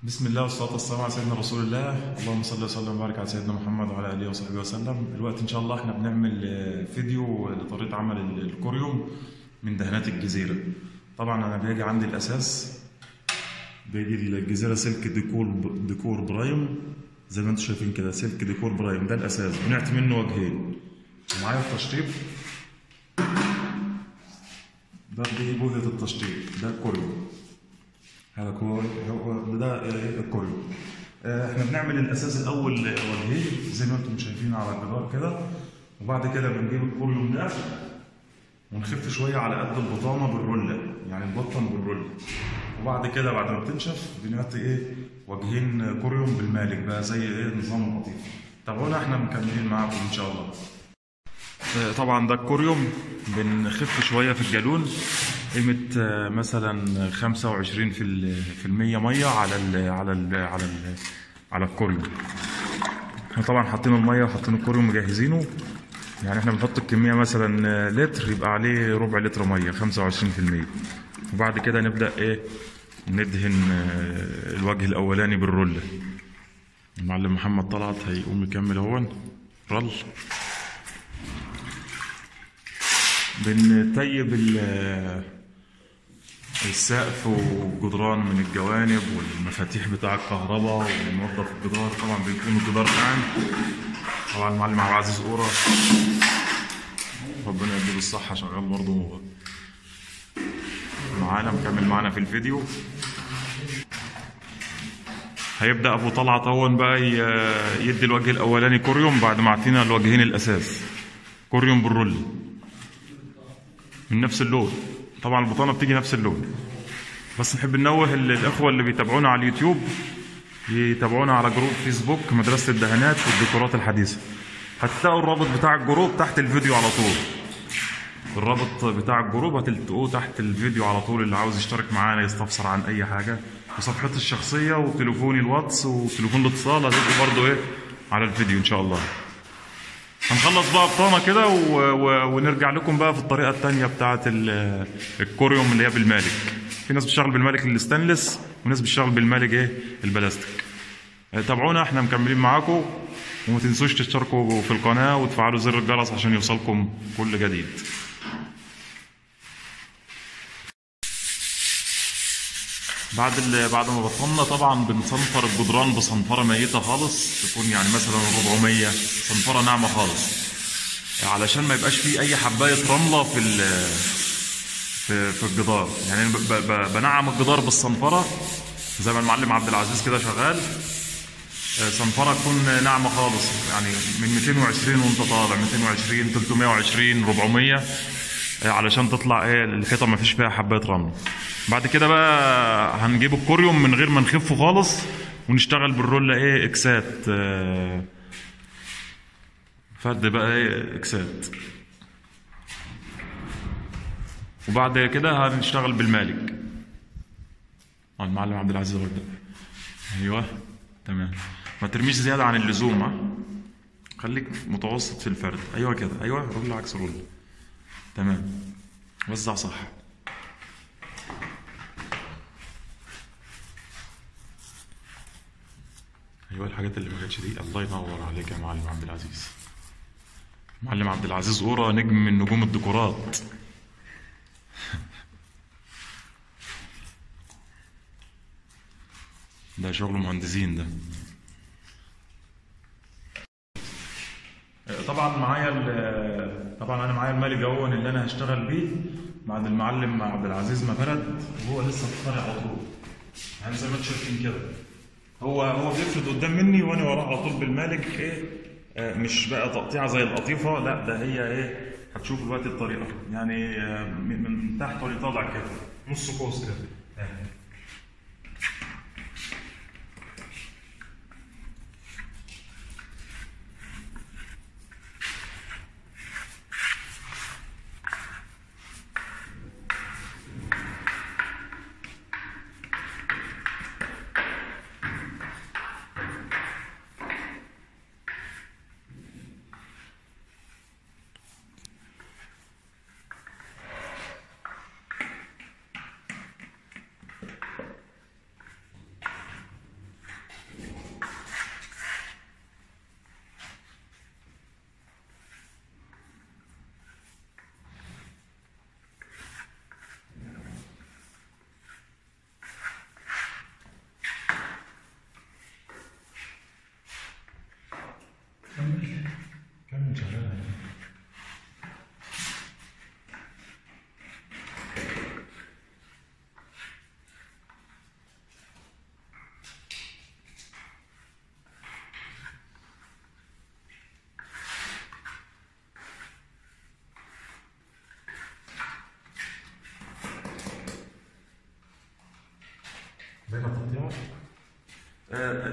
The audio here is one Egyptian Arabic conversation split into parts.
بسم الله والصلاة والسلام على سيدنا رسول الله اللهم صل وسلم وبارك على سيدنا محمد وعلى آله وصحبه وسلم دلوقتي إن شاء الله إحنا بنعمل آه، فيديو لطريقة عمل ال- الكوريوم من دهانات الجزيرة طبعا أنا بيجي عندي الأساس بيجي الجزيرة سلك ديكور ديكور برايم زي ما انتم شايفين كده سلك ديكور برايم ده الأساس بنعت منه وجهين ومعايا التشطيب ده دي بوهة التشطيب ده الكوريوم هذا كوري هو ده آه، الكوريو آه، احنا بنعمل الاساس الاول وجهين زي ما انتم شايفين على الجدار كده وبعد كده بنجيب الكوريوم ده ونخف شويه على قد البطانه بالرولة يعني نبطن بالرولة وبعد كده بعد ما بتنشف بنعطي ايه وجهين كوريوم بالمالك بقى زي ايه نظام القطيف تابعونا احنا مكملين معاكم ان شاء الله طبعا ده الكوريوم بنخف شويه في الجالون قيمه آه، مثلا 25 في ال- في المية ميه على ال على ال على ال على الكوريوم احنا طبعا حاطين الميه وحاطين الكوريوم مجهزينه يعني احنا بنحط الكميه مثلا آه، لتر يبقى عليه ربع لتر ميه 25% وبعد كده نبدا ايه ندهن آه، الوجه الاولاني بالرولة المعلم محمد طلعت هيقوم يكمل اهون رل بنطيب ال- السقف والجدران من الجوانب والمفاتيح بتاع الكهرباء وننظف الجدار طبعا بيكون الجدار ناعم طبعا المعلم عبد العزيز قورة ربنا يديله الصحة شغال برضه معانا مكمل معانا في الفيديو هيبدأ أبو طلعت أول بقى ي- يدي الوجه الأولاني كوريوم بعد ما عطينا الوجهين الأساس كوريوم بالرول من نفس اللون طبعا البطانه بتيجي نفس اللون بس نحب ننوه ال- الاخوه اللي بيتابعونا على اليوتيوب يتابعونا على جروب فيسبوك مدرسه الدهانات والديكورات الحديثه هتلاقوا الرابط بتاع الجروب تحت الفيديو على طول الرابط بتاع الجروب هتلتقوه تحت الفيديو على طول اللي عاوز يشترك معانا يستفسر عن اي حاجه وصفحتي الشخصيه وتليفوني الواتس وتليفون الاتصال هتبقوا برضه ايه على الفيديو ان شاء الله هنخلص بقى بطانه كده و... و... ونرجع لكم بقى في الطريقه الثانيه بتاعه ال... الكوريوم اللي هي بالمالك في ناس بتشتغل بالمالك الستانلس وناس بتشتغل بالمالك ايه البلاستيك آه، تابعونا احنا مكملين معاكم وما تنسوش تشتركوا في القناه وتفعلوا زر الجرس عشان يوصلكم كل جديد بعد ال... بعد ما بطلنا طبعا بنصنفر الجدران بصنفره ميته خالص تكون يعني مثلا 400 صنفره ناعمه خالص علشان ما يبقاش فيه اي حبايه رمله في ال... في في الجدار يعني أنا ب... ب... بنعم الجدار بالصنفره زي ما المعلم عبد العزيز كده شغال آه، صنفره تكون ناعمه خالص يعني من 220 وانت طالع 220 320 400 آه، علشان تطلع ايه الحيطه ما فيش فيها حبايه رمل بعد كده بقى هنجيب الكوريوم من غير ما نخفه خالص ونشتغل بالرولة ايه اكسات آه، فرد بقى ايه اكسات وبعد كده هنشتغل بالمالك آه، المعلم عبد العزيز رد ايوه تمام ما ترميش زياده عن اللزوم ها خليك متوسط في الفرد ايوه كده ايوه رول عكس رول تمام وزع صح ايوه الحاجات اللي ما كانتش دي الله ينور عليك يا معلم عبد العزيز معلم عبد العزيز اورا نجم من نجوم الديكورات ده شغل مهندسين ده طبعا معايا ال- طبعا انا معايا المالي جوون اللي انا هشتغل بيه بعد المعلم عبد العزيز ما فرد وهو لسه طالع على طول يعني زي ما انتم شايفين كده هو هو بيفرد قدام مني وانا وراه على طول بالمالك ايه آه مش بقى تقطيعه زي القطيفه لا ده هي ايه هتشوفوا دلوقتي الطريقه يعني آه من من تحت ولا طالع كده نص كوس كده آه.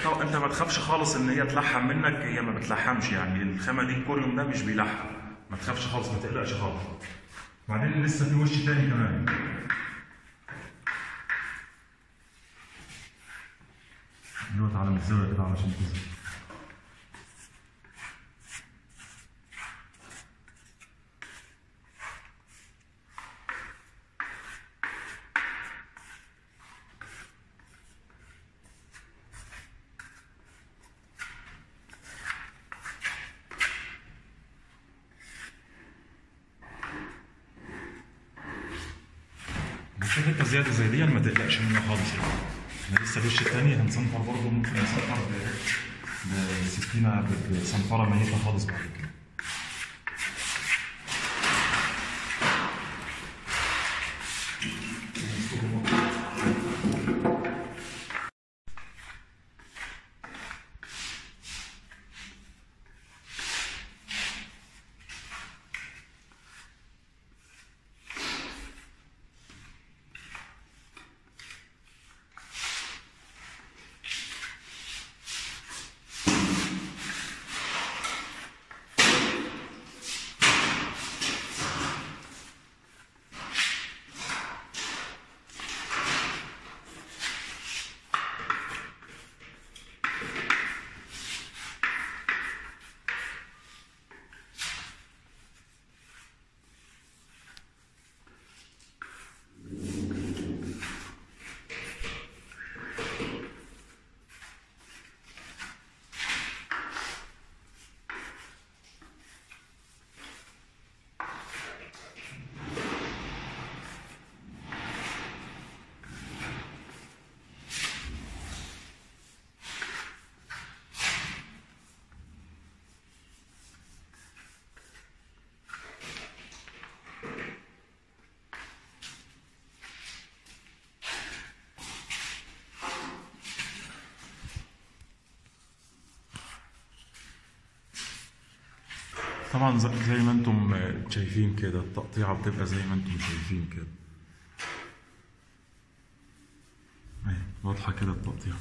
طب انت ما تخافش خالص ان هي تلحم منك هي ما بتلحمش يعني الخامه دي الكوريوم ده مش بيلحم ما تخافش خالص ما تقلقش خالص بعدين لسه في وش تاني كمان دلوقتي على الزاويه كده علشان تظهر بس في حته زياده زي دي ما تقلقش منها خالص يعني احنا لسه الوش التاني هنصنفر برضه ممكن نصنفر ب- بسكينه بصنفره ميته خالص بعد كده طبعا زي زي ما انتم شايفين كده التقطيعه بتبقى زي ما انتم شايفين كده اهي واضحه كده التقطيعه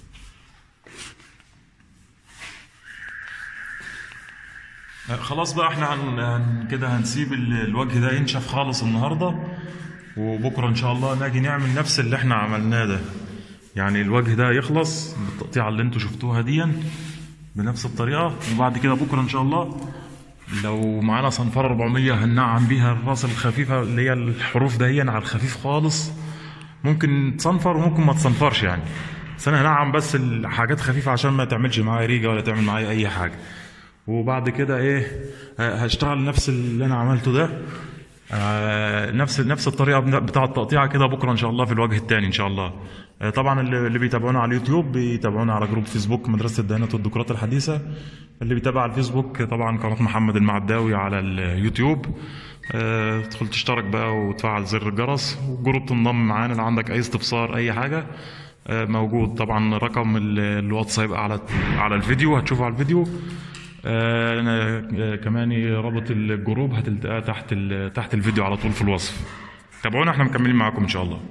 آه، خلاص بقى احنا هن... هن... كده هنسيب ال- الوجه ده ينشف خالص النهارده وبكره ان شاء الله ناجي نعمل نفس اللي احنا عملناه ده يعني الوجه ده يخلص بالتقطيعه اللي انتوا شفتوها دي بنفس الطريقه وبعد كده بكره ان شاء الله لو معانا صنفره 400 هننعم بيها الراس الخفيفه اللي هي الحروف دهيا على الخفيف خالص ممكن تصنفر وممكن ما تصنفرش يعني بس انا هنعم بس الحاجات خفيفه عشان ما تعملش معايا ريجه ولا تعمل معايا اي حاجه وبعد كده ايه ه- هشتغل نفس اللي انا عملته ده آه، نفس نفس الطريقه بن- بتاع التقطيع كده بكره ان شاء الله في الوجه الثاني ان شاء الله آه، طبعا اللي اللي بيتابعونا على اليوتيوب بيتابعونا على جروب فيسبوك مدرسه الدهانات والديكورات الحديثه اللي بيتابع على الفيسبوك طبعا قناه محمد المعداوي على اليوتيوب آه، تدخل تشترك بقى وتفعل زر الجرس والجروب تنضم معانا لو عندك اي استفسار اي حاجه آه، موجود طبعا رقم ال- الواتس هيبقى على على الفيديو هتشوفه على الفيديو آه، انا آه، كمان رابط الجروب هتلتقى تحت ال- تحت الفيديو على طول في الوصف تابعونا احنا مكملين معاكم ان شاء الله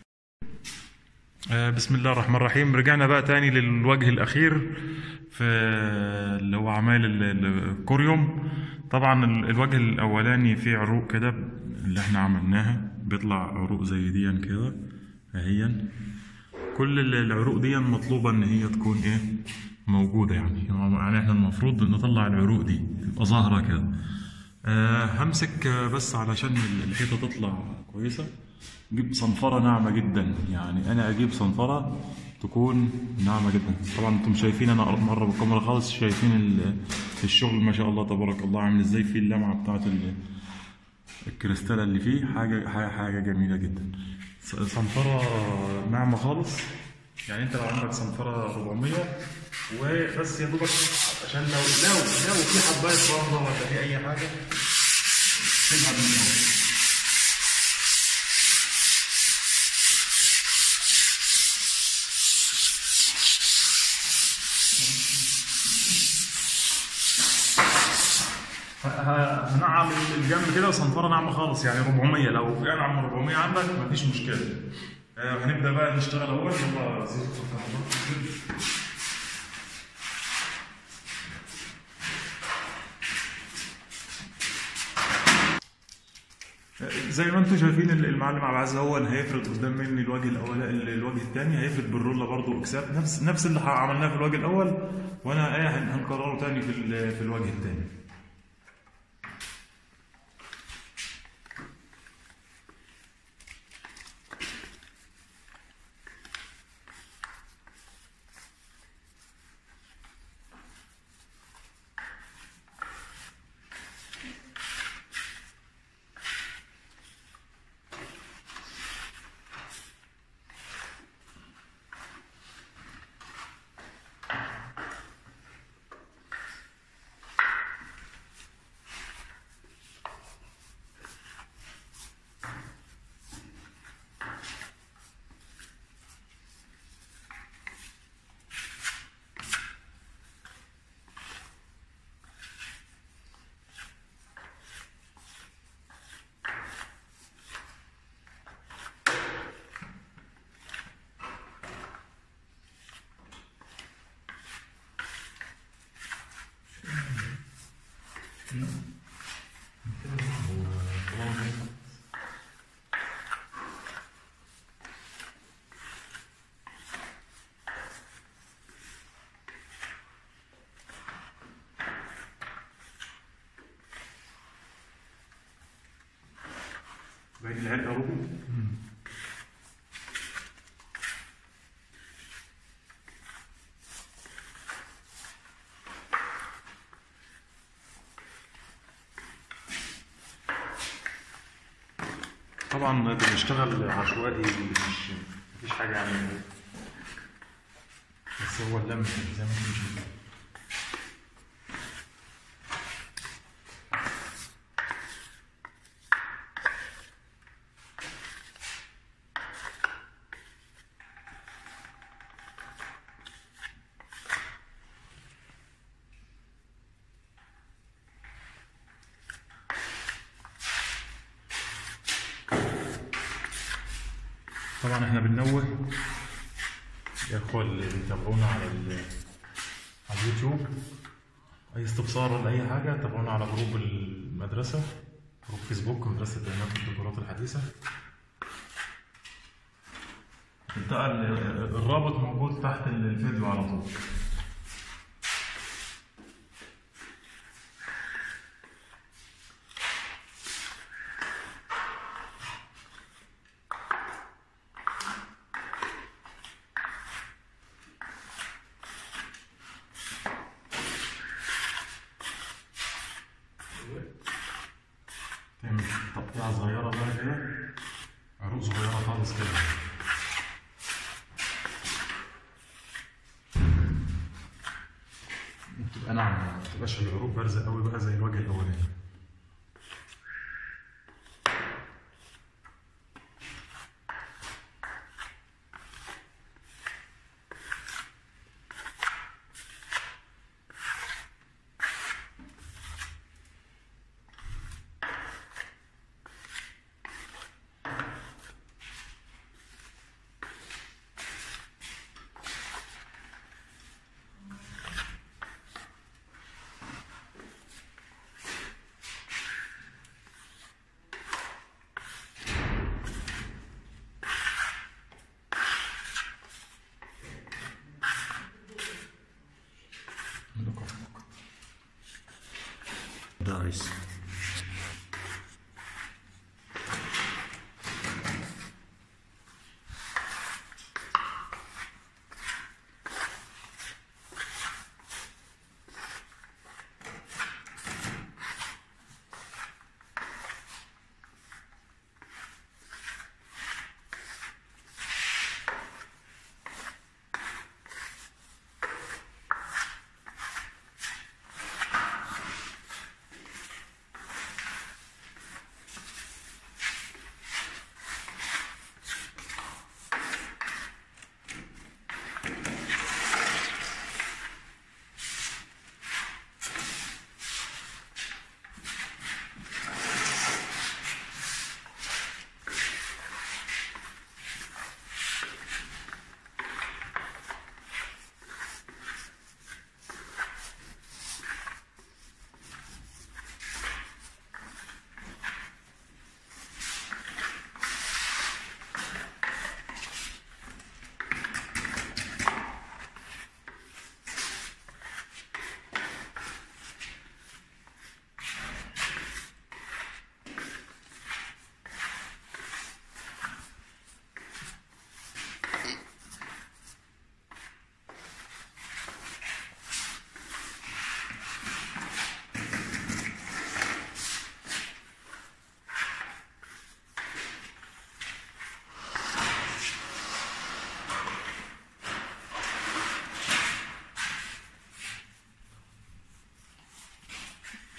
آه، بسم الله الرحمن الرحيم رجعنا بقى تاني للوجه الاخير في اللي هو اعمال ال- ال- الكوريوم طبعا ال- الوجه الاولاني فيه عروق كده اللي احنا عملناها بيطلع عروق زي دي كده اهيا كل ال- العروق دي مطلوبة إن هي تكون إيه موجودة يعني يعني إحنا المفروض نطلع العروق دي تبقى ظاهرة كده آه همسك آه، بس علشان ال- الحيطة تطلع كويسة أجيب صنفرة ناعمة جدا يعني أنا أجيب صنفرة تكون ناعمة جدا طبعا أنتم شايفين أنا مرة بالكاميرا خالص شايفين ال- الشغل ما شاء الله تبارك الله عامل إزاي في اللمعة بتاعت ال- الكريستالة اللي فيه حاجة حاجة حاجة جميلة جدا ص- صنفرة ناعمة خالص يعني انت لو عندك صنفرة 400 وبس يا دوبك عشان لو لو لو في حباية صنفرة ولا في أي حاجة تنهب منهم ه- هنعم الجنب كده صنفره ناعمه خالص يعني 400 لو في انعم من 400 عندك مفيش مشكله آه، هنبدا بقى نشتغل اول يلا زيت فتح الله. زي ما انتم شايفين المعلم عبد العزيز هو اللي هيفرد قدام مني الوجه الاول الوجه الثاني هيفرد بالروله برضو اكساب نفس نفس اللي عملناه في الوجه الاول وانا ايه هن- هنكرره تاني في ال- في الوجه الثاني باقي العرق روبي طبعا بنشتغل عشوائي مش مفيش حاجه يعني بس هو اللم زي ما انتم شايفين طبعا احنا بننوه يا اخوة اللي بيتابعونا على ال- على اليوتيوب اي استفسار ولا اي حاجه تابعونا على جروب المدرسه جروب فيسبوك مدرسه بيانات الدكتورات الحديثه التقى ال- الرابط موجود تحت الفيديو على طول تعمل تقطيعة صغيرة بقى كده عروق صغيرة خالص كده بتبقى ناعمة ما تبقاش العروق بارزة قوي بقى زي الوجه الأولاني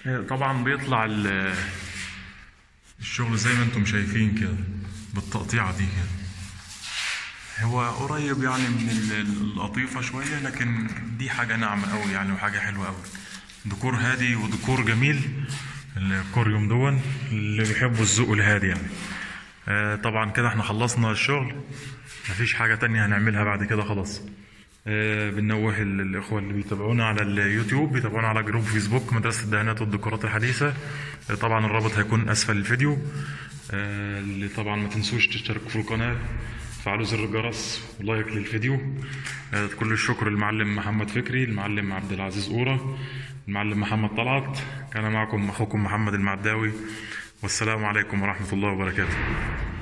طبعا بيطلع ال- الشغل زي ما انتم شايفين كده بالتقطيعة دي كده هو قريب يعني من ال- ال- القطيفة شوية لكن دي حاجة ناعمة قوي يعني وحاجة حلوة قوي ديكور هادي وديكور جميل الكوريوم دون اللي بيحبوا الذوق الهادي يعني آه طبعا كده احنا خلصنا الشغل مفيش حاجة تانية هنعملها بعد كده خلاص آه بنوه ال- الإخوة اللي بيتابعونا على اليوتيوب بيتابعونا على جروب فيسبوك مدرسة الدهانات والديكورات الحديثة آه طبعا الرابط هيكون أسفل الفيديو آه اللي طبعا ما تنسوش تشتركوا في القناة تفعلوا زر الجرس ولايك للفيديو آه كل الشكر للمعلم محمد فكري المعلم عبد العزيز أورا المعلم محمد طلعت كان معكم أخوكم محمد المعداوي والسلام عليكم ورحمة الله وبركاته